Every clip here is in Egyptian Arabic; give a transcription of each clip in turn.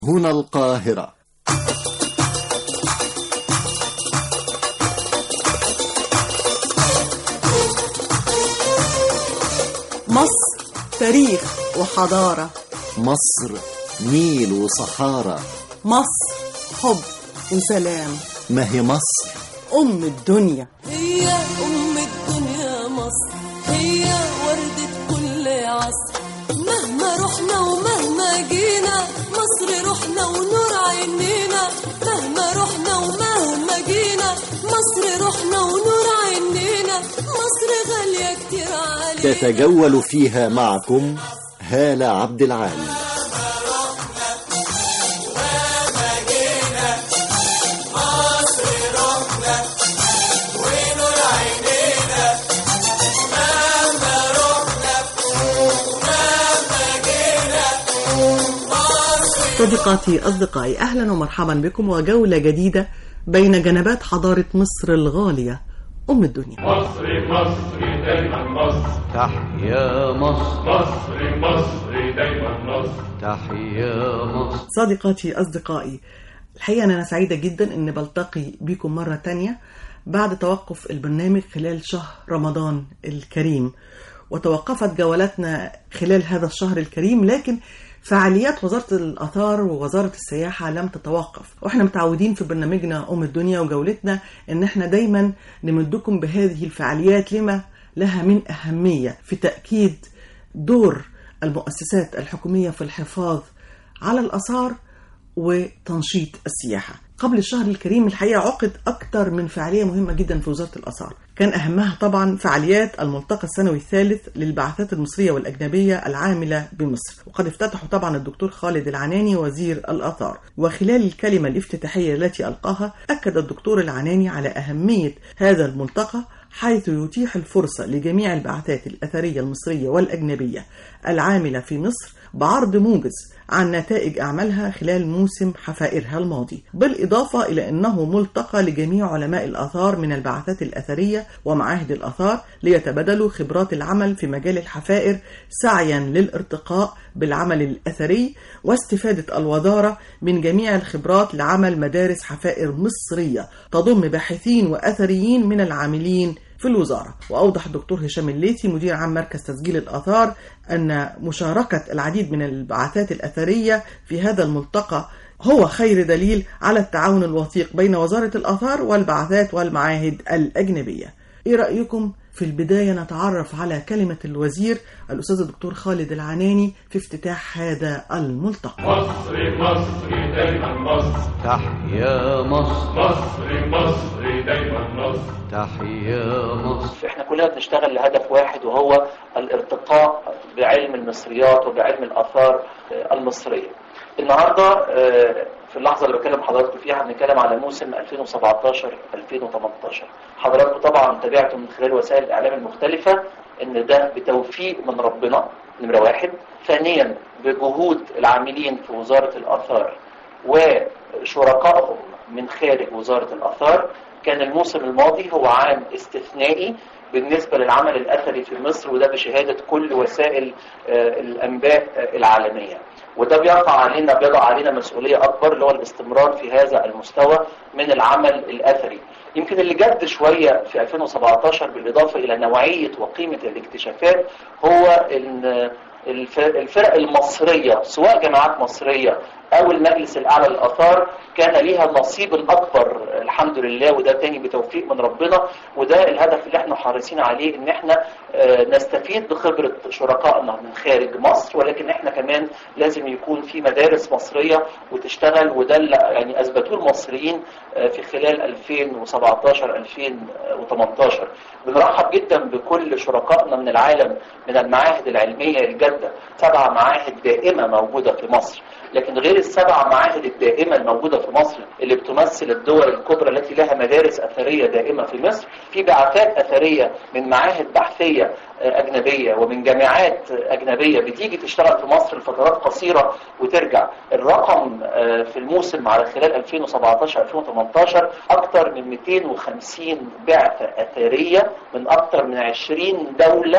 هنا القاهرة مصر تاريخ وحضارة مصر نيل وصحارى مصر حب وسلام ما هي مصر أم الدنيا هي أم الدنيا مصر هي وردة كل عصر مهما رحنا ومهما جينا مصر روحنا ونور عينينا مهما رحنا ومهما جينا مصر روحنا ونور عينينا مصر غالية كتير علينا تتجول فيها معكم هالة عبد العال صديقاتي أصدقائي أهلا ومرحبا بكم وجولة جديدة بين جنبات حضارة مصر الغالية أم الدنيا مصري مصري دايما مصر تحيا مصر مصري مصري دايما مصر تحيا مصر صديقاتي أصدقائي الحقيقة أنا سعيدة جدا أن بلتقي بكم مرة تانية بعد توقف البرنامج خلال شهر رمضان الكريم وتوقفت جولاتنا خلال هذا الشهر الكريم لكن فعاليات وزارة الآثار ووزارة السياحة لم تتوقف وإحنا متعودين في برنامجنا أم الدنيا وجولتنا إن إحنا دايما نمدكم بهذه الفعاليات لما لها من أهمية في تأكيد دور المؤسسات الحكومية في الحفاظ على الآثار وتنشيط السياحة قبل الشهر الكريم الحقيقة عقد أكثر من فعالية مهمة جدا في وزارة الآثار كان أهمها طبعا فعاليات الملتقى السنوي الثالث للبعثات المصرية والأجنبية العاملة بمصر وقد افتتحوا طبعا الدكتور خالد العناني وزير الآثار وخلال الكلمة الافتتاحية التي ألقاها أكد الدكتور العناني على أهمية هذا الملتقى حيث يتيح الفرصة لجميع البعثات الأثرية المصرية والأجنبية العاملة في مصر بعرض موجز عن نتائج أعمالها خلال موسم حفائرها الماضي بالإضافة إلى أنه ملتقى لجميع علماء الآثار من البعثات الأثرية ومعاهد الآثار ليتبادلوا خبرات العمل في مجال الحفائر سعيا للارتقاء بالعمل الأثري واستفادة الوزارة من جميع الخبرات لعمل مدارس حفائر مصرية تضم باحثين وأثريين من العاملين في الوزارة وأوضح الدكتور هشام الليثي مدير عام مركز تسجيل الآثار أن مشاركة العديد من البعثات الأثرية في هذا الملتقى هو خير دليل على التعاون الوثيق بين وزارة الآثار والبعثات والمعاهد الأجنبية إيه رأيكم في البداية نتعرف على كلمة الوزير الأستاذ الدكتور خالد العناني في افتتاح هذا الملتقى مصري مصري دايما مصر تحيا مصر مصري مصري دايما مصر تحيا مصر احنا كلنا بنشتغل لهدف واحد وهو الارتقاء بعلم المصريات وبعلم الآثار المصرية النهاردة آه، في اللحظة اللي بكلم حضراتكم فيها بنتكلم على موسم 2017-2018 حضراتكم طبعا تابعتم من خلال وسائل الإعلام المختلفة ان ده بتوفيق من ربنا نمرة واحد ثانيا بجهود العاملين في وزارة الآثار وشركائهم من خارج وزارة الآثار كان الموسم الماضي هو عام استثنائي بالنسبة للعمل الأثري في مصر وده بشهادة كل وسائل آه، الأنباء آه، العالمية وده بيقع علينا بيضع علينا مسؤولية أكبر اللي هو الاستمرار في هذا المستوى من العمل الأثري يمكن اللي جد شوية في 2017 بالإضافة إلى نوعية وقيمة الاكتشافات هو إن الف- الفرق المصرية سواء جامعات مصرية أو المجلس الأعلى للآثار كان ليها النصيب الأكبر الحمد لله وده تاني بتوفيق من ربنا وده الهدف اللي احنا حريصين عليه إن احنا آه، نستفيد بخبرة شركائنا من خارج مصر ولكن احنا كمان لازم يكون في مدارس مصرية وتشتغل وده اللي يعني أثبتوه المصريين آه، في خلال 2017 2018 بنرحب جدا بكل شركائنا من العالم من المعاهد العلمية الجادة سبع معاهد دائمة موجودة في مصر لكن غير السبع معاهد الدائمة الموجودة في مصر اللي بتمثل الدول الكبرى التي لها مدارس أثرية دائمة في مصر في بعثات أثرية من معاهد بحثية آه، أجنبية ومن جامعات آه، أجنبية بتيجي تشتغل في مصر لفترات قصيرة وترجع الرقم آه، في الموسم على خلال 2017-2018 أكثر من 250 بعثة أثرية من أكثر من 20 دولة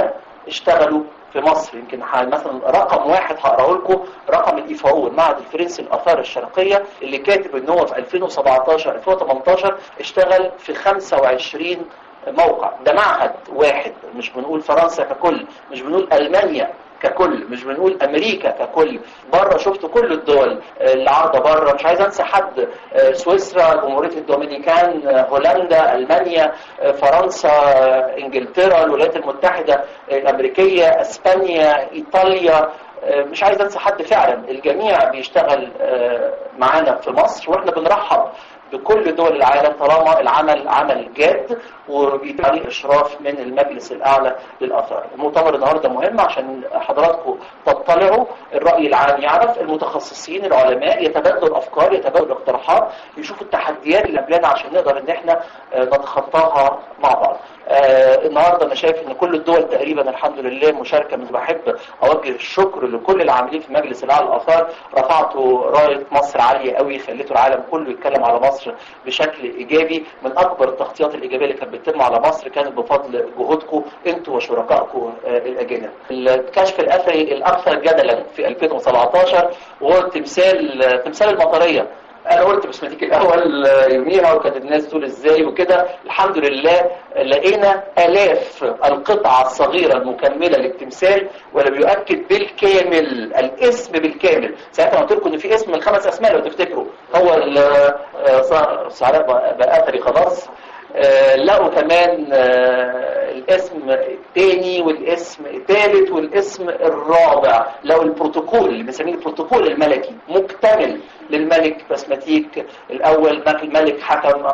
اشتغلوا في مصر يمكن ح- مثلا رقم واحد هقراه لكم رقم الايفاو المعهد الفرنسي للاثار الشرقيه اللي كاتب ان هو في 2017 2018 اشتغل في 25 موقع ده معهد واحد مش بنقول فرنسا ككل مش بنقول المانيا ككل مش بنقول امريكا ككل بره شفت كل الدول آه، اللي عارضه بره مش عايز انسى حد آه، سويسرا جمهوريه الدومينيكان آه، هولندا المانيا آه، فرنسا آه، انجلترا الولايات المتحده آه، الامريكيه اسبانيا ايطاليا آه، مش عايز انسى حد فعلا الجميع بيشتغل آه، معانا في مصر واحنا بنرحب بكل دول العالم طالما العمل عمل جاد وبيتم عليه اشراف من المجلس الاعلى للاثار. المؤتمر النهارده مهم عشان حضراتكم تطلعوا الراي العام يعرف المتخصصين العلماء يتبادلوا الافكار يتبادلوا الاقتراحات يشوفوا التحديات اللي قبلنا عشان نقدر ان احنا آه، نتخطاها مع بعض. آه النهارده انا شايف ان كل الدول تقريبا الحمد لله مشاركه مش بحب اوجه الشكر لكل العاملين في مجلس الاعلى للاثار رفعتوا رايه مصر عاليه قوي خليتوا العالم كله يتكلم على مصر بشكل ايجابي من اكبر التغطيات الايجابيه اللي كانت بتتم على مصر كانت بفضل جهودكم انتوا وشركائكم آه الاجانب. الكشف الاثري الاكثر جدلا في 2017 وهو التمثال تمثال المطريه انا قلت بسمتيك الاول آه، يوميها وكانت الناس تقول ازاي وكده الحمد لله لقينا الاف القطعه الصغيره المكمله للتمثال ولا بيؤكد بالكامل الاسم بالكامل ساعتها قلت لكم ان في اسم من خمس اسماء لو تفتكروا هو ال- آه، صار- صار بقى بقى اثري خلاص آه، لقوا كمان آه، الاسم الثاني والاسم الثالث والاسم الرابع لقوا البروتوكول اللي بنسميه البروتوكول الملكي مكتمل للملك بسمتيك الاول ملك الملك حكم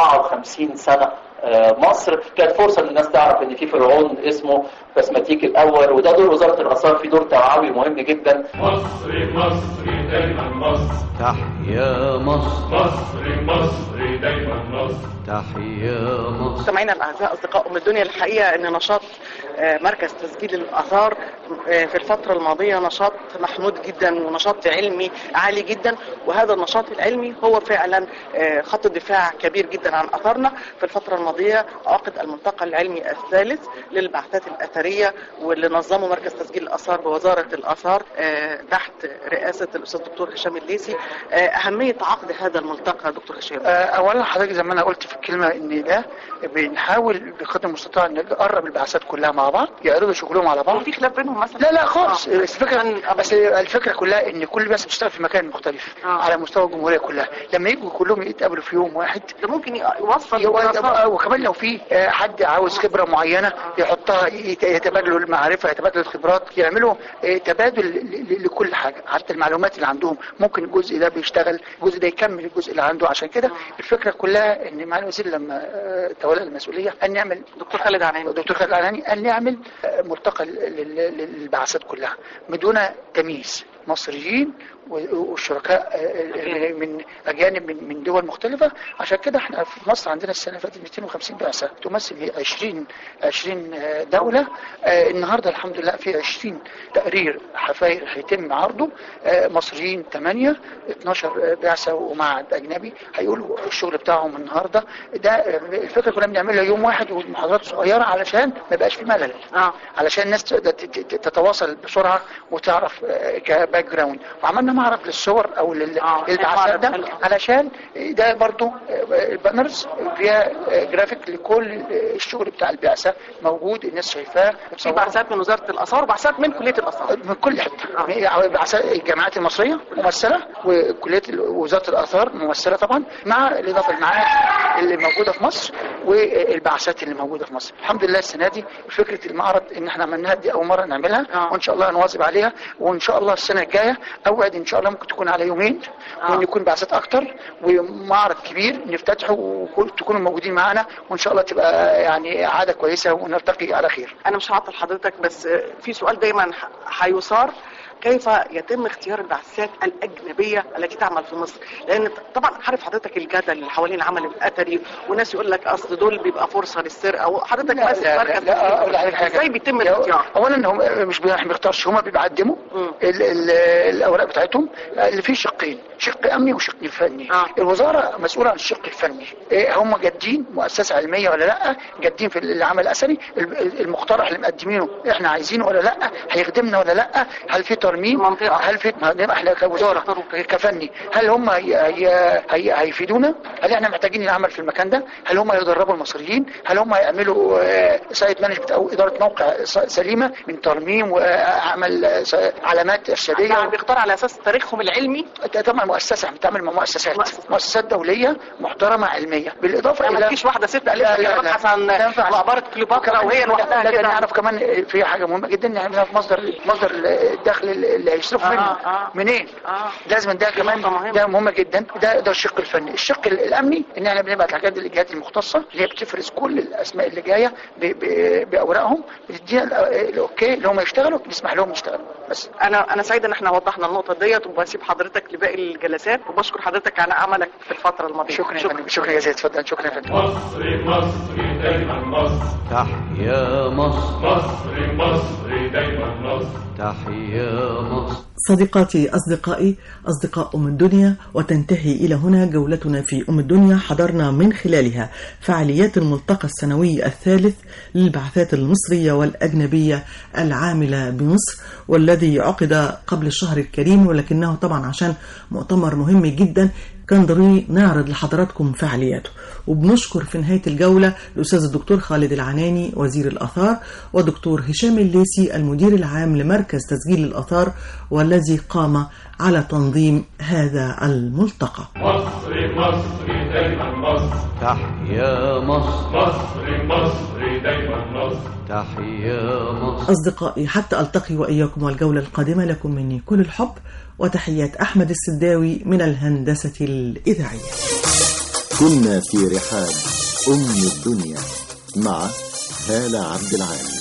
54 سنه آه، مصر كانت فرصه ان الناس تعرف ان في فرعون اسمه بسمتيك الاول وده دور وزاره الاثار في دور توعوي مهم جدا مصري مصري دايما مصر تحيا مصر مصري مصري دايما مصر تحيا مصر مستمعينا الاعزاء اصدقاء ام الدنيا الحقيقه ان نشاط آه، مركز تسجيل الاثار آه، في الفتره الماضيه نشاط محمود جدا ونشاط علمي عالي جدا وهذا النشاط العلمي هو فعلا آه، خط دفاع كبير جدا عن اثارنا في الفتره الماضيه عقد الملتقى العلمي الثالث للبعثات الاثريه واللي نظمه مركز تسجيل الاثار بوزاره الاثار آه، تحت رئاسه الاستاذ الدكتور هشام الليسي آه، اهميه عقد هذا الملتقى دكتور هشام آه، اولا حضرتك زي ما انا قلت في الكلمه ان ده بنحاول بقدر المستطاع ان نقرب البعثات كلها مع بعض يعرضوا شغلهم على بعض في خلاف بينهم مثلا لا لا خالص آه. بس الفكره بس الفكره كلها ان كل بس بتشتغل في مكان مختلف آه. على مستوى الجمهوريه كلها لما يجوا كلهم يتقابلوا في يوم واحد ده ممكن يوصل يبقى- دراسات. يبقى- وكمان لو في آه، حد عاوز خبره معينه يحطها يت- يتبادلوا المعرفه يتبادلوا الخبرات يعملوا آه، تبادل ل- ل- لكل حاجه حتى المعلومات اللي عندهم ممكن الجزء ده بيشتغل الجزء ده يكمل الجزء اللي عنده عشان كده الفكره كلها ان معالي الوزير لما آه، تولى المسؤوليه ان نعمل دكتور خالد عناني دكتور خالد العناني ان نعمل آه، ملتقى لل- لل- للبعثات كلها بدون تمييز مصريين و- والشركاء آه، من اجانب من من دول مختلفه عشان كده احنا في مصر عندنا السنه اللي فاتت 250 بعثه تمثل 20 20 آه، دوله آه، النهارده الحمد لله في 20 تقرير حفاير هيتم عرضه آه، مصريين 8 12 بعثه ومعهد اجنبي هيقولوا الشغل بتاعهم النهارده ده آه، الفكره كنا بنعملها يوم واحد والمحاضرات صغيره علشان ما يبقاش في ملل اه علشان الناس تقدر تت- تت- تتواصل بسرعه وتعرف آه، كباك جراوند وعملنا معرض للصور او لل- آه، للبعثات معرض ده حلو. علشان ده برضو آه، البانرز فيها آه، جرافيك لكل آه، الشغل بتاع البعثه موجود الناس شايفاه في بعثات من وزاره الاثار وبعثات من كليه الاثار من كل حته يعني بعثات الجامعات المصريه ممثله وكليه ال- وزاره الاثار ممثله طبعا مع الاضافه المعاهد اللي موجوده في مصر والبعثات اللي موجوده في مصر الحمد لله السنه دي فكره المعرض ان احنا عملناها دي اول مره نعملها آه. وان شاء الله هنواظب عليها وان شاء الله السنه الجايه اوعد ان شاء الله ممكن تكون على يومين آه. وان يكون بعثات اكتر ومعرض كبير نفتتحه وتكونوا موجودين معانا وان شاء الله تبقى يعني عاده كويسه ونرتقي على خير انا مش هعطل حضرتك بس في سؤال دايما ح- هيثار كيف يتم اختيار البعثات الأجنبية التي تعمل في مصر لأن طبعا عارف حضرتك الجدل اللي حوالين العمل الأثري وناس يقول لك أصل دول بيبقى فرصة للسرقة وحضرتك لا ماسك لا لا, مركز لا أقول لحضرتك حاجة ازاي بيتم لا، الاختيار؟ اولا هم مش بي- بيختارش هم بيقدموا مم. ال- ال- الاوراق بتاعتهم اللي فيه شقين شق امني وشق فني آه. الوزاره مسؤوله عن الشق الفني إيه هم جادين مؤسسه علميه ولا لا جادين في العمل الاثري ال- المقترح اللي مقدمينه احنا عايزينه ولا لا هيخدمنا ولا لا هل في ترميم منطقة. هل في ما نبقى احنا كوزاره كفني هل هم هي هي هي هيفيدونا هل احنا محتاجين نعمل في المكان ده هل هم يدربوا المصريين هل هم يعملوا آه، سايت مانجمنت او اداره موقع س- سليمه من ترميم وعمل آه، س- علامات ارشاديه يعني بيختار على أساس تاريخهم العلمي انت طبعا مؤسسه بتعمل مع مؤسسات مؤسسة. مؤسسات دوليه محترمه علميه بالاضافه يعني ما الى تجيش واحدة ست لا لا لا تبحث عن لا ينفعش. مقبرة كليوباترا وهي لوحدها لازم كده نعرف كمان في حاجه مهمه جدا ان احنا في مصدر مصدر الدخل اللي هيصرفوا آه، منه آه. منين آه. لازم ده كمان نقطة مهمة. ده مهمه جدا ده ده الشق الفني الشق ال- الامني ان احنا بنبعت الحاجات للجهات المختصه اللي هي بتفرز كل الاسماء اللي جايه ب- ب- باوراقهم بتدينا الأ- الاوكي اللي هم يشتغلوا نسمح لهم يشتغلوا بس انا انا سعيده ان احنا وضحنا النقطه ديت وبسيب حضرتك لباقي الجلسات وبشكر حضرتك على عملك في الفتره الماضيه شكرا يا فندم شكرا يا زيد اتفضل شكرا يا فندم مصري مصري دايما مصر تحيا مصر مصري مصري دايما مصر تحيا مصر صديقاتي أصدقائي أصدقاء أم الدنيا وتنتهي إلى هنا جولتنا في أم الدنيا حضرنا من خلالها فعاليات الملتقى السنوي الثالث للبعثات المصرية والأجنبية العاملة بمصر والذي عقد قبل الشهر الكريم ولكنه طبعا عشان مؤتمر مهم جدا كان ضروري نعرض لحضراتكم فعالياته وبنشكر في نهاية الجولة الأستاذ الدكتور خالد العناني وزير الآثار ودكتور هشام الليسي المدير العام لمركز تسجيل الآثار والذي قام على تنظيم هذا الملتقى مصري مصري دايما مصر تحيا مصر مصري مصري دايما مصر تحيا مصر أصدقائي حتى ألتقي وإياكم والجولة القادمة لكم مني كل الحب وتحيات أحمد السداوي من الهندسة الإذاعية كنا في رحاب أم الدنيا مع هالة عبد العال